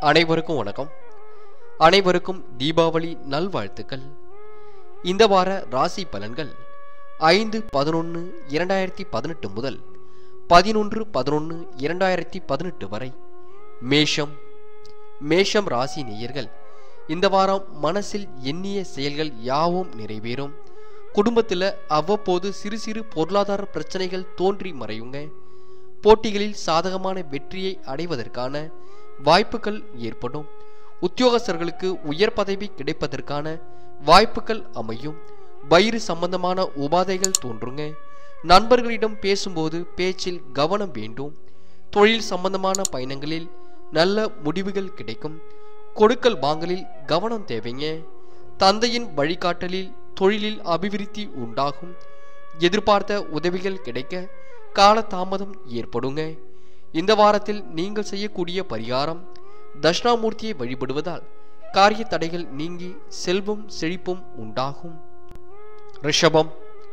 அனைவருக்கும் வணக்கம் அனைவருக்கும் தீபாவளி நல்வாழ்த்துக்கள் இந்த வார ராசி பலன்கள் ஐந்து பதினொன்று இரண்டாயிரத்தி பதினெட்டு முதல் பதினொன்று பதினொன்று இரண்டாயிரத்தி பதினெட்டு வரை மேஷம் மேஷம் ராசி நேயர்கள் இந்த வாரம் மனசில் எண்ணிய செயல்கள் யாவும் நிறைவேறும் குடும்பத்தில் அவ்வப்போது சிறு சிறு பொருளாதார பிரச்சனைகள் தோன்றி மறையுங்க போட்டிகளில் சாதகமான வெற்றியை அடைவதற்கான வாய்ப்புகள் ஏற்படும் உத்தியோகஸ்தர்களுக்கு உயர் பதவி கிடைப்பதற்கான வாய்ப்புகள் அமையும் வயிறு சம்பந்தமான உபாதைகள் தோன்றுங்க நண்பர்களிடம் பேசும்போது பேச்சில் கவனம் வேண்டும் தொழில் சம்பந்தமான பயணங்களில் நல்ல முடிவுகள் கிடைக்கும் கொடுக்கல் வாங்கலில் கவனம் தேவைங்க தந்தையின் வழிகாட்டலில் தொழிலில் அபிவிருத்தி உண்டாகும் எதிர்பார்த்த உதவிகள் கிடைக்க காலதாமதம் ஏற்படுங்க இந்த வாரத்தில் நீங்கள் செய்யக்கூடிய பரிகாரம் தட்சிணாமூர்த்தியை வழிபடுவதால் காரிய தடைகள் நீங்கி செல்வம் செழிப்பும் உண்டாகும் ரிஷபம்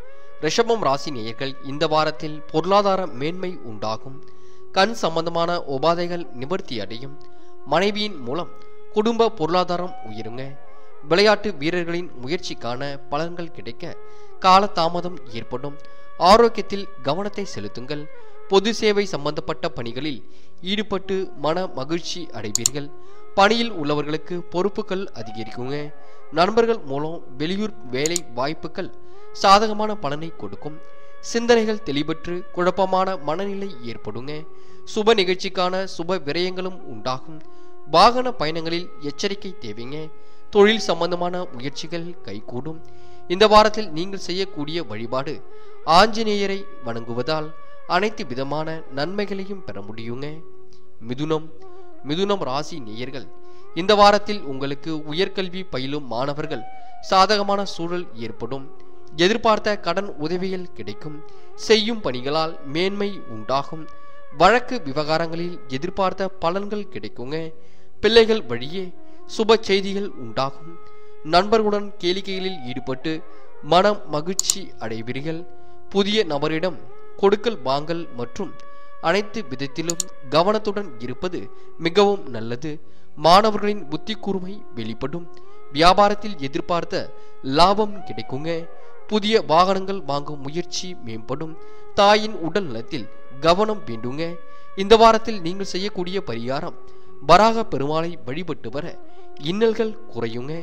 ரிஷபம் ராசி நேயர்கள் இந்த வாரத்தில் பொருளாதார மேன்மை உண்டாகும் கண் சம்பந்தமான உபாதைகள் நிவர்த்தி அடையும் மனைவியின் மூலம் குடும்ப பொருளாதாரம் உயருங்க விளையாட்டு வீரர்களின் முயற்சிக்கான பலன்கள் கிடைக்க காலதாமதம் ஏற்படும் ஆரோக்கியத்தில் கவனத்தை செலுத்துங்கள் பொது சேவை சம்பந்தப்பட்ட பணிகளில் ஈடுபட்டு மன மகிழ்ச்சி அடைவீர்கள் பணியில் உள்ளவர்களுக்கு பொறுப்புகள் அதிகரிக்குங்க நண்பர்கள் மூலம் வெளியூர் வேலை வாய்ப்புகள் சாதகமான பலனை கொடுக்கும் சிந்தனைகள் தெளிவற்று குழப்பமான மனநிலை ஏற்படுங்க சுப நிகழ்ச்சிக்கான சுப விரயங்களும் உண்டாகும் வாகன பயணங்களில் எச்சரிக்கை தேவைங்க தொழில் சம்பந்தமான முயற்சிகள் கைகூடும் இந்த வாரத்தில் நீங்கள் செய்யக்கூடிய வழிபாடு ஆஞ்சநேயரை வணங்குவதால் அனைத்து விதமான நன்மைகளையும் பெற முடியுங்க மிதுனம் மிதுனம் ராசி நேயர்கள் இந்த வாரத்தில் உங்களுக்கு உயர்கல்வி பயிலும் மாணவர்கள் சாதகமான சூழல் ஏற்படும் எதிர்பார்த்த கடன் உதவிகள் கிடைக்கும் செய்யும் பணிகளால் மேன்மை உண்டாகும் வழக்கு விவகாரங்களில் எதிர்பார்த்த பலன்கள் கிடைக்குங்க பிள்ளைகள் வழியே சுப செய்திகள் உண்டாகும் நண்பர்களுடன் கேளிக்கைகளில் ஈடுபட்டு மனம் மகிழ்ச்சி அடைவீர்கள் புதிய நபரிடம் கொடுக்கல் வாங்கல் மற்றும் அனைத்து விதத்திலும் கவனத்துடன் இருப்பது மிகவும் நல்லது மாணவர்களின் புத்தி கூர்மை வெளிப்படும் வியாபாரத்தில் எதிர்பார்த்த லாபம் கிடைக்குங்க புதிய வாகனங்கள் வாங்கும் முயற்சி மேம்படும் தாயின் உடல் நலத்தில் கவனம் வேண்டுங்க இந்த வாரத்தில் நீங்கள் செய்யக்கூடிய பரிகாரம் வராக பெருமாளை வழிபட்டு வர இன்னல்கள் குறையுங்க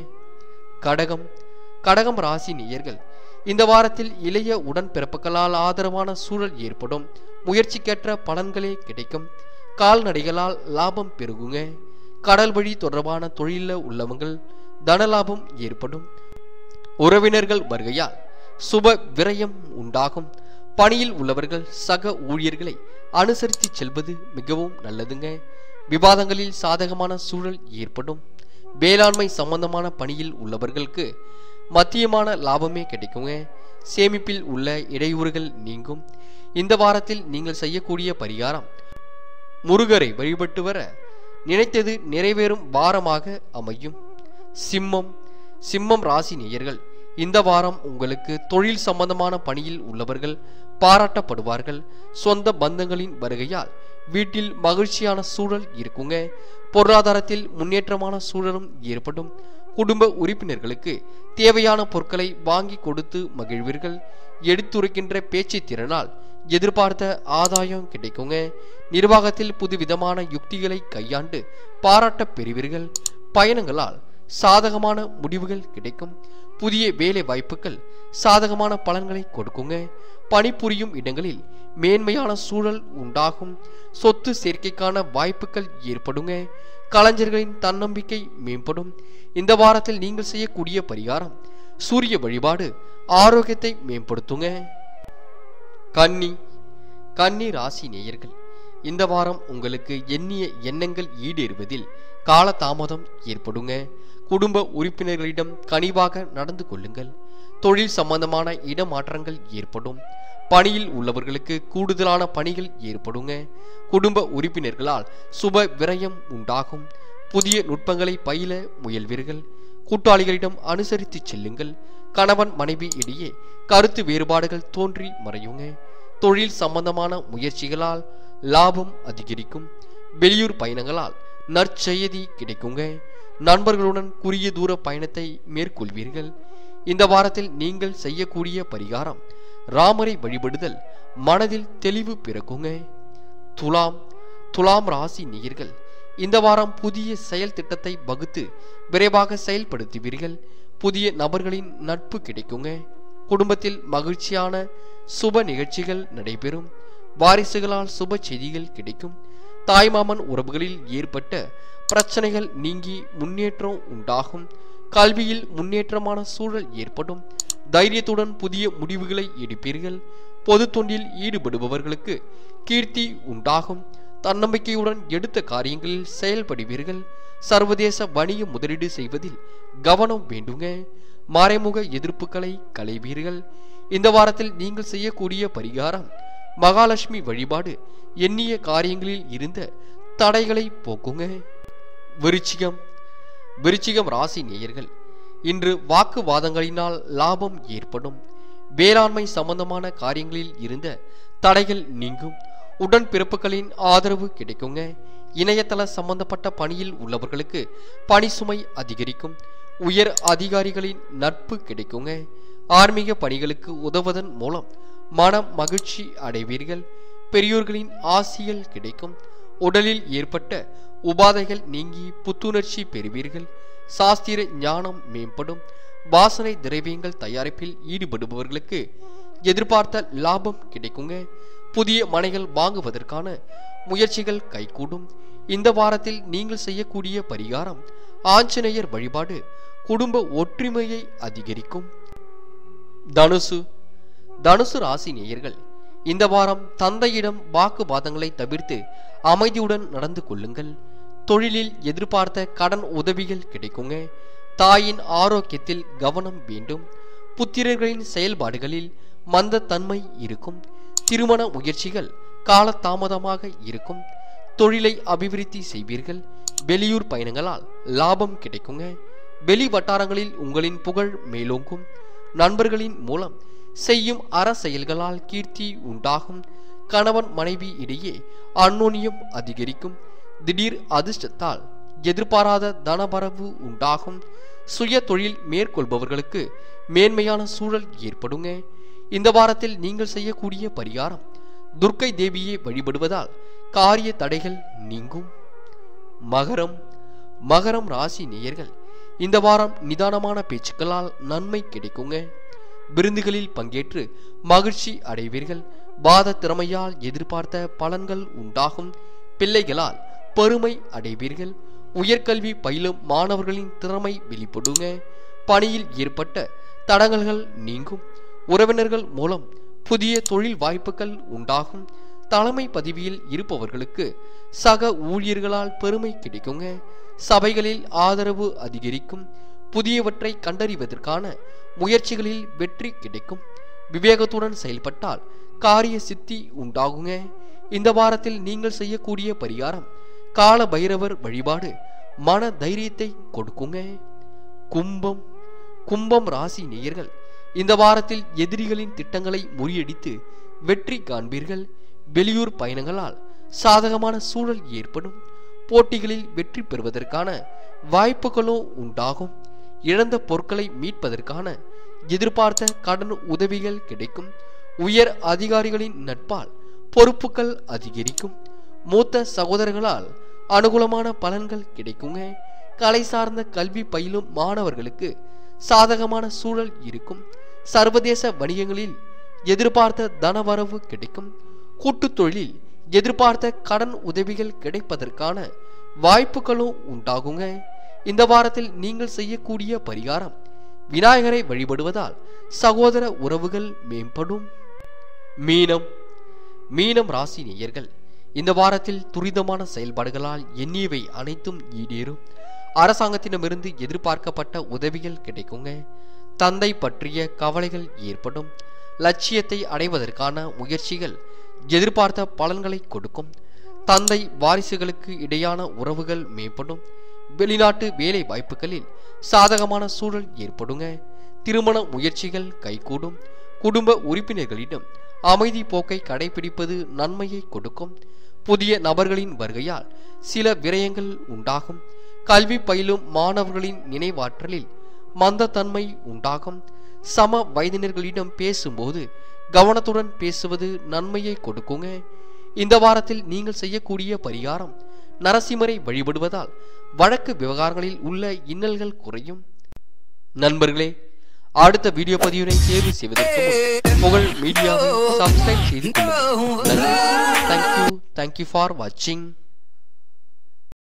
கடகம் கடகம் ராசி நேயர்கள் இந்த வாரத்தில் இளைய உடன்பிறப்புகளால் ஆதரவான சூழல் ஏற்படும் முயற்சிக்கேற்ற பலன்களே கிடைக்கும் கால்நடைகளால் லாபம் பெருகுங்க கடல் வழி தொடர்பான தொழிலில் உள்ளவங்கள் தனலாபம் ஏற்படும் உறவினர்கள் வருகையால் சுப விரயம் உண்டாகும் பணியில் உள்ளவர்கள் சக ஊழியர்களை அனுசரித்து செல்வது மிகவும் நல்லதுங்க விவாதங்களில் சாதகமான சூழல் ஏற்படும் வேளாண்மை சம்பந்தமான பணியில் உள்ளவர்களுக்கு மத்தியமான லாபமே கிடைக்குங்க சேமிப்பில் உள்ள இடையூறுகள் நீங்கும் இந்த வாரத்தில் நீங்கள் செய்யக்கூடிய பரிகாரம் முருகரை வழிபட்டு வர நினைத்தது நிறைவேறும் வாரமாக அமையும் சிம்மம் சிம்மம் ராசி நேயர்கள் இந்த வாரம் உங்களுக்கு தொழில் சம்பந்தமான பணியில் உள்ளவர்கள் பாராட்டப்படுவார்கள் சொந்த பந்தங்களின் வருகையால் வீட்டில் மகிழ்ச்சியான சூழல் இருக்குங்க பொருளாதாரத்தில் முன்னேற்றமான சூழலும் ஏற்படும் குடும்ப உறுப்பினர்களுக்கு தேவையான பொருட்களை வாங்கி கொடுத்து மகிழ்வீர்கள் எடுத்துரைக்கின்ற பேச்சு திறனால் எதிர்பார்த்த ஆதாயம் கிடைக்குங்க நிர்வாகத்தில் புதுவிதமான யுக்திகளை கையாண்டு பாராட்ட பெறுவீர்கள் பயணங்களால் சாதகமான முடிவுகள் கிடைக்கும் புதிய வேலை வாய்ப்புகள் சாதகமான பலன்களை கொடுக்குங்க பணிபுரியும் இடங்களில் மேன்மையான சூழல் உண்டாகும் சொத்து சேர்க்கைக்கான வாய்ப்புகள் ஏற்படுங்க கலைஞர்களின் தன்னம்பிக்கை மேம்படும் இந்த வாரத்தில் நீங்கள் செய்யக்கூடிய பரிகாரம் சூரிய வழிபாடு ஆரோக்கியத்தை மேம்படுத்துங்க கன்னி கன்னி ராசி நேயர்கள் இந்த வாரம் உங்களுக்கு எண்ணிய எண்ணங்கள் ஈடேறுவதில் காலதாமதம் ஏற்படுங்க குடும்ப உறுப்பினர்களிடம் கனிவாக நடந்து கொள்ளுங்கள் தொழில் சம்பந்தமான இடமாற்றங்கள் ஏற்படும் பணியில் உள்ளவர்களுக்கு கூடுதலான பணிகள் ஏற்படுங்க குடும்ப உறுப்பினர்களால் சுப விரயம் உண்டாகும் புதிய நுட்பங்களை பயில முயல்வீர்கள் கூட்டாளிகளிடம் அனுசரித்து செல்லுங்கள் கணவன் மனைவி இடையே கருத்து வேறுபாடுகள் தோன்றி மறையுங்க தொழில் சம்பந்தமான முயற்சிகளால் லாபம் அதிகரிக்கும் வெளியூர் பயணங்களால் நற்செய்தி கிடைக்குங்க நண்பர்களுடன் குறுகிய தூர பயணத்தை மேற்கொள்வீர்கள் இந்த வாரத்தில் நீங்கள் செய்யக்கூடிய பரிகாரம் ராமரை வழிபடுதல் மனதில் தெளிவு பிறக்குங்க துலாம் துலாம் ராசி நேயர்கள் இந்த வாரம் புதிய செயல் திட்டத்தை வகுத்து விரைவாக செயல்படுத்துவீர்கள் புதிய நபர்களின் நட்பு கிடைக்குங்க குடும்பத்தில் மகிழ்ச்சியான சுப நிகழ்ச்சிகள் நடைபெறும் வாரிசுகளால் சுப செய்திகள் கிடைக்கும் தாய்மாமன் உறவுகளில் ஏற்பட்ட பிரச்சனைகள் நீங்கி முன்னேற்றம் உண்டாகும் கல்வியில் முன்னேற்றமான சூழல் ஏற்படும் தைரியத்துடன் புதிய முடிவுகளை எடுப்பீர்கள் பொது தொண்டில் ஈடுபடுபவர்களுக்கு கீர்த்தி உண்டாகும் தன்னம்பிக்கையுடன் எடுத்த காரியங்களில் செயல்படுவீர்கள் சர்வதேச வணிக முதலீடு செய்வதில் கவனம் வேண்டுங்க மறைமுக எதிர்ப்புகளை களைவீர்கள் இந்த வாரத்தில் நீங்கள் செய்யக்கூடிய பரிகாரம் மகாலட்சுமி வழிபாடு எண்ணிய காரியங்களில் இருந்த தடைகளை போக்குங்க விருச்சிகம் விருச்சிகம் ராசி நேயர்கள் இன்று வாக்குவாதங்களினால் லாபம் ஏற்படும் வேளாண்மை சம்பந்தமான காரியங்களில் இருந்த தடைகள் நீங்கும் உடன் பிறப்புகளின் ஆதரவு கிடைக்குங்க இணையதள சம்பந்தப்பட்ட பணியில் உள்ளவர்களுக்கு பணி சுமை அதிகரிக்கும் உயர் அதிகாரிகளின் நட்பு கிடைக்குங்க ஆன்மீக பணிகளுக்கு உதவுவதன் மூலம் மன மகிழ்ச்சி அடைவீர்கள் பெரியோர்களின் ஆசிகள் கிடைக்கும் உடலில் ஏற்பட்ட உபாதைகள் நீங்கி புத்துணர்ச்சி பெறுவீர்கள் சாஸ்திர ஞானம் மேம்படும் வாசனை திரவியங்கள் தயாரிப்பில் ஈடுபடுபவர்களுக்கு எதிர்பார்த்த லாபம் கிடைக்குங்க புதிய மனைகள் வாங்குவதற்கான முயற்சிகள் கைகூடும் இந்த வாரத்தில் நீங்கள் செய்யக்கூடிய பரிகாரம் ஆஞ்சநேயர் வழிபாடு குடும்ப ஒற்றுமையை அதிகரிக்கும் தனுசு தனுசு ராசி நேயர்கள் இந்த வாரம் தந்தையிடம் வாக்குவாதங்களை தவிர்த்து அமைதியுடன் நடந்து கொள்ளுங்கள் தொழிலில் எதிர்பார்த்த கடன் உதவிகள் கிடைக்குங்க தாயின் ஆரோக்கியத்தில் கவனம் வேண்டும் புத்திரர்களின் செயல்பாடுகளில் மந்தத்தன்மை இருக்கும் திருமண முயற்சிகள் காலதாமதமாக இருக்கும் தொழிலை அபிவிருத்தி செய்வீர்கள் வெளியூர் பயணங்களால் லாபம் கிடைக்குங்க வெளி வட்டாரங்களில் உங்களின் புகழ் மேலோங்கும் நண்பர்களின் மூலம் செய்யும் அற செயல்களால் கீர்த்தி உண்டாகும் கணவன் மனைவி இடையே அந்நோன்யம் அதிகரிக்கும் திடீர் அதிர்ஷ்டத்தால் எதிர்பாராத தனவரவு உண்டாகும் சுய தொழில் மேற்கொள்பவர்களுக்கு மேன்மையான சூழல் ஏற்படுங்க இந்த வாரத்தில் நீங்கள் செய்யக்கூடிய பரிகாரம் துர்க்கை தேவியை வழிபடுவதால் காரிய தடைகள் நீங்கும் மகரம் மகரம் ராசி நேயர்கள் இந்த வாரம் நிதானமான பேச்சுக்களால் நன்மை கிடைக்குங்க விருந்துகளில் பங்கேற்று மகிழ்ச்சி அடைவீர்கள் வாத திறமையால் எதிர்பார்த்த பலன்கள் உண்டாகும் பிள்ளைகளால் பெருமை அடைவீர்கள் உயர்கல்வி பயிலும் மாணவர்களின் திறமை வெளிப்படுங்க பணியில் ஏற்பட்ட தடங்கல்கள் நீங்கும் உறவினர்கள் மூலம் புதிய தொழில் வாய்ப்புகள் உண்டாகும் தலைமை பதவியில் இருப்பவர்களுக்கு சக ஊழியர்களால் பெருமை கிடைக்குங்க சபைகளில் ஆதரவு அதிகரிக்கும் புதியவற்றை கண்டறிவதற்கான முயற்சிகளில் வெற்றி கிடைக்கும் விவேகத்துடன் செயல்பட்டால் காரிய சித்தி உண்டாகுங்க இந்த வாரத்தில் நீங்கள் செய்யக்கூடிய பரிகாரம் கால பைரவர் வழிபாடு மன தைரியத்தை கொடுக்குங்க கும்பம் கும்பம் ராசி நேயர்கள் இந்த வாரத்தில் எதிரிகளின் திட்டங்களை முறியடித்து வெற்றி காண்பீர்கள் வெளியூர் பயணங்களால் சாதகமான சூழல் ஏற்படும் போட்டிகளில் வெற்றி பெறுவதற்கான வாய்ப்புகளும் உண்டாகும் இழந்த பொருட்களை மீட்பதற்கான எதிர்பார்த்த கடன் உதவிகள் கிடைக்கும் உயர் அதிகாரிகளின் நட்பால் பொறுப்புகள் அதிகரிக்கும் மூத்த சகோதரர்களால் அனுகூலமான பலன்கள் கிடைக்குங்க கலை சார்ந்த கல்வி பயிலும் மாணவர்களுக்கு சாதகமான சூழல் இருக்கும் சர்வதேச வணிகங்களில் எதிர்பார்த்த தனவரவு கிடைக்கும் கூட்டுத் தொழிலில் எதிர்பார்த்த கடன் உதவிகள் கிடைப்பதற்கான வாய்ப்புகளும் உண்டாகுங்க இந்த வாரத்தில் நீங்கள் செய்யக்கூடிய பரிகாரம் விநாயகரை வழிபடுவதால் சகோதர உறவுகள் மேம்படும் மீனம் மீனம் ராசி நேயர்கள் இந்த வாரத்தில் துரிதமான செயல்பாடுகளால் எண்ணியவை அனைத்தும் ஈடேறும் அரசாங்கத்திடமிருந்து எதிர்பார்க்கப்பட்ட உதவிகள் கிடைக்குங்க தந்தை பற்றிய கவலைகள் ஏற்படும் லட்சியத்தை அடைவதற்கான முயற்சிகள் எதிர்பார்த்த பலன்களை கொடுக்கும் தந்தை வாரிசுகளுக்கு இடையான உறவுகள் மேம்படும் வெளிநாட்டு வேலை வாய்ப்புகளில் சாதகமான சூழல் ஏற்படுங்க திருமண முயற்சிகள் கைகூடும் குடும்ப உறுப்பினர்களிடம் அமைதி போக்கை கடைபிடிப்பது நன்மையை கொடுக்கும் புதிய நபர்களின் வருகையால் சில விரயங்கள் உண்டாகும் கல்வி பயிலும் மாணவர்களின் நினைவாற்றலில் மந்தத்தன்மை உண்டாகும் சம வயதினர்களிடம் பேசும்போது கவனத்துடன் பேசுவது நன்மையை கொடுக்குங்க இந்த வாரத்தில் நீங்கள் செய்யக்கூடிய பரிகாரம் நரசிம்மரை வழிபடுவதால் வழக்கு விவகாரங்களில் உள்ள இன்னல்கள் குறையும் நண்பர்களே அடுத்த வீடியோ பதிவினை தேர்வு செய்வதற்கு முன் புகழ் மீடியாவை சப்ஸ்கிரைப் செய்து கொள்ளுங்கள் நன்றி தேங்க்யூ தேங்க்யூ ஃபார் வாட்சிங்